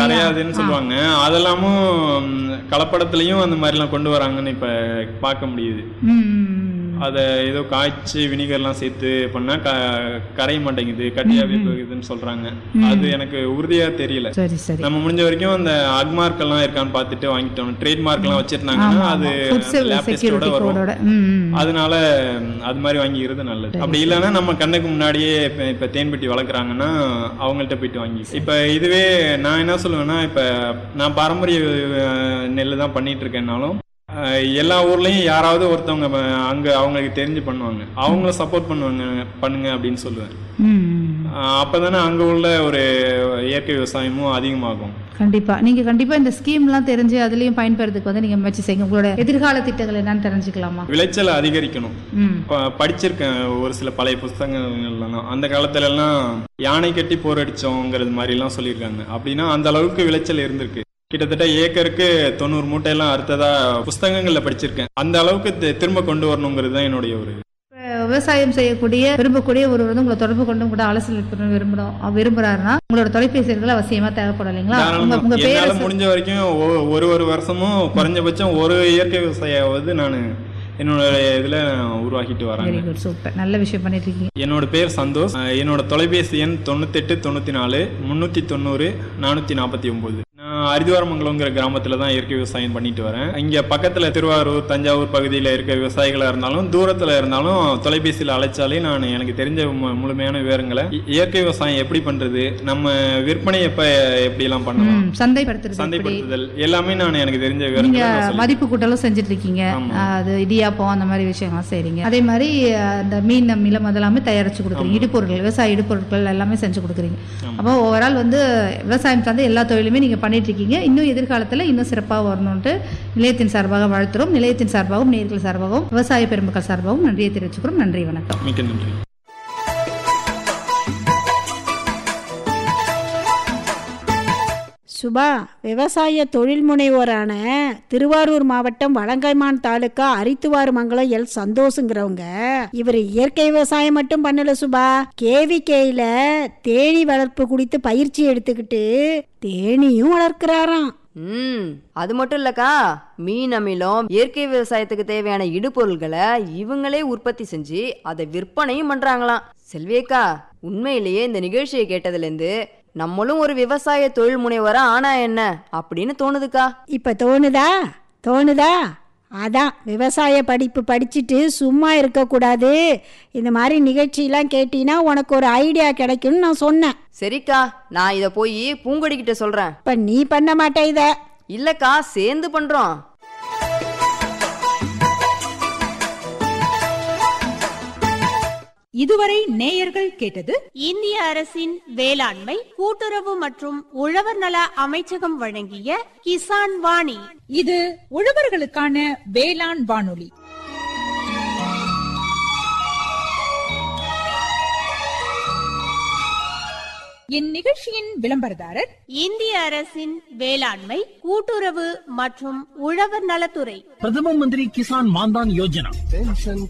கரையாதுன்னு சொல்லுவாங்க அதெல்லாமும் ம், கலப்படத்துலயும் அந்த மாதிரி எல்லாம் கொண்டு வராங்கன்னு இப்ப பார்க்க முடியுது ம், ம், ம். அதை ஏதோ காய்ச்சி வினிகர்லாம் சேர்த்து பண்ணா க கரைய மாட்டேங்குது கட்டியாவே போகுதுன்னு சொல்றாங்க அது எனக்கு உறுதியா தெரியல சரி சரி நம்ம முடிஞ்ச வரைக்கும் அந்த அக்மார்க் எல்லாம் இருக்கான்னு பார்த்துட்டு வாங்கிட்டோம் ட்ரேட்மார்க் எல்லாம் வச்சிருந்தாங்கன்னா அது ஃபுட் லேப் டெஸ்டோட செக்யூரிட்டி வரும் கோடோட ம் ம். அதனால ம், அது மாதிரி வாங்கிக்கிறது நல்லது அப்படி இல்லைன்னா நம்ம கண்ணுக்கு முன்னாடியே இப்ப- இப்ப தேன்பெட்டி வளர்க்குறாங்கன்னா அவங்கள்ட்ட போயிட்டு வாங்கி இப்ப இதுவே நான் என்ன சொல்லுவேன்னா இப்ப நான் பாரம்பரிய நெல் தான் பண்ணிட்டு இருக்கேன்னாலும் அஹ், எல்லா ஊர்லயும் யாராவது ஒருத்தவங்க அஹ், அங்க அவங்களுக்கு தெரிஞ்சு பண்ணுவாங்க அவங்கள சப்போர்ட் பண்ணுவாங்க பண்ணுங்க அப்படின்னு சொல்லுவேன் ம், ம். அஹ், அப்பதானே அங்க உள்ள ஒரு இயற்கை விவசாயமும் அதிகமாகும் கண்டிப்பா நீங்க கண்டிப்பா இந்த ஸ்கீம்லாம் தெரிஞ்சு அதுலயும் பயன்பெறதுக்கு வந்து நீங்க முயற்சி செய்யுங்க உங்களோட எதிர்கால திட்டங்கள் என்னன்னு தெரிஞ்சுக்கலாமா விளைச்சலை அதிகரிக்கணும் ம் ப- படிச்சிருக்கேன் ஒரு சில பழைய புஸ்தகங்கள்லாம் அந்த காலத்துல எல்லாம் யானை கட்டி போர் அடிச்சோங்கிறது மாதிரி எல்லாம் சொல்லியிருக்காங்க அப்படின்னா அந்த அளவுக்கு விளைச்சல் இருந்திருக்கு கிட்டத்தட்ட ஏக்கருக்கு தொண்ணூறு மூட்டையெல்லாம் அறுத்ததா புஸ்தகங்கள்ல படிச்சிருக்கேன் அந்த அளவுக்கு தி- திரும்ப கொண்டு வரணுங்கிறது தான் என்னுடைய ஒரு இப்ப விவசாயம் செய்யக்கூடிய விரும்பக்கூடிய ஒரு வந்து உங்களை தொடர்பு கொண்டு கூட ஆலோசனை பெற விரும்பணும் விரும்புறாருன்னா உங்களோட தொலைபேசி எண்கள் அவசியமா தேவைப்படும் இல்லைங்களா உங்க தாராளமா. உங்க பேரை என்னால சொ- முடிஞ்ச வரைக்கும் ஒ- ஒரு ஒரு வருஷமும் குறைஞ்சபட்சம் ஒரு இயற்கை விவசாயாவது நான் என்னோட இதுல உருவாக்கிட்டு வரேன் வெரி குட் சூப்பர் நல்ல விஷயம் பண்ணிட்டு இருக்கீங்க என்னோட பேர் சந்தோஷ் அஹ் என்னோட தொலைபேசி எண் தொண்ணூத்தெட்டு தொண்ணூற்றி நாலு முந்நூற்றி தொண்ணூறு நானூற்றி நாற்பத்தி ஒம்பது நான் அரிதுவாரமங்கலங்கிற கிராமத்தில் தான் இயற்கை விவசாயம் பண்ணிட்டு வரேன் இங்கே பக்கத்தில் திருவாரூர் தஞ்சாவூர் பகுதியில் இருக்க விவசாயிகளாக இருந்தாலும் தூரத்தில் இருந்தாலும் தொலைபேசியில் அழைச்சாலே நான் எனக்கு தெரிஞ்ச மு- முழுமையான விவரங்களை இ- இயற்கை விவசாயம் எப்படி பண்ணுறது நம்ம விற்பனை எப்போ எப்படிலாம் பண்ணலாம் ம், சந்தைப்படுத்துறது எப்படி சந்தைப்படுத்துதல் எல்லாமே நான் எனக்கு தெரிஞ்ச நீங்க விவரங்களை நான் சொல்லி- மதிப்பு கூட்டலும் செஞ்சுட்டு இருக்கீங்க ஆமா. அது இடியாப்பம் அந்த மாதிரி விஷயங்கள்லாம் செய்றீங்க அதே மாதிரி அஹ், இந்த மீன் மிலம் அதெல்லாமே தயாரிச்சு கொடுக்குறீங்க இடுப்பொருட்கள் விவசாய இடுப்பொருட்கள் எல்லாமே செஞ்சு கொடுக்குறீங்க அப்போ ஓவரால் வந்து விவசாயம் சார்ந்த எல்லா தொழிலுமே நீங்க பண்ணிட்டு இருக்கீங்க இன்னும் எதிர்காலத்துல இன்னும் சிறப்பாக வரணும்ட்டு நிலையத்தின் சார்பாக வாழ்த்துறோம் நிலையத்தின் சார்பாகவும் நேர்கள் சார்பாகவும் விவசாய பெருமக்கள் சார்பாகவும் நன்றியை தெரிவிச்சுக்கிறோம் நன்றி வணக்கம் மிக்க நன்றி சுபா விவசாய தொழில் முனைவோரான திருவாரூர் மாவட்டம் வலங்கைமான் தாலுக்கா அரித்துவாருமங்கலம் எல் சந்தோஷங்கிறவங்க இவர் இயற்கை விவசாயம் மட்டும் பண்ணல சுபா கேவிகேயில தேனி வளர்ப்பு குறித்து பயிற்சி எடுத்துக்கிட்டு தேனியும் வளர்க்கிறாராம் ம் அது மட்டும் இல்லக்கா மீன் அமிலம் இயற்கை விவசாயத்துக்கு தேவையான இடுபொருள்களை இவங்களே உற்பத்தி செஞ்சு அதை விற்பனையும் பண்றாங்களாம் செல்வியக்கா உண்மையிலேயே இந்த நிகழ்ச்சியை கேட்டதுலேருந்து நம்மளும் ஒரு விவசாய தொழில் முனைவரா ஆனா என்ன அப்படின்னு தோணுதுக்கா இப்ப தோணுதா தோணுதா அதான் விவசாய படிப்பு படிச்சுட்டு சும்மா இருக்கக்கூடாது இந்த மாதிரி நிகழ்ச்சியெல்லாம் கேட்டீங்கன்னா உனக்கு ஒரு ஐடியா கிடைக்கும்னு நான் சொன்னேன் சரிக்கா நான் இதை போய் பூங்கொடிக்கிட்ட சொல்றேன் இப்ப நீ பண்ண மாட்டே இத இல்லக்கா சேர்ந்து பண்றோம் இதுவரை நேயர்கள் கேட்டது இந்திய அரசின் வேளாண்மை கூட்டுறவு மற்றும் உழவர் நல அமைச்சகம் வழங்கிய கிசான் வாணி இது உழவர்களுக்கான வேளாண் வானொலி இந்நிகழ்ச்சியின் விளம்பரதாரர் இந்திய அரசின் வேளாண்மை கூட்டுறவு மற்றும் உழவர் நலத்துறை பிரதம மந்திரி கிசான் மான்தான் யோஜனா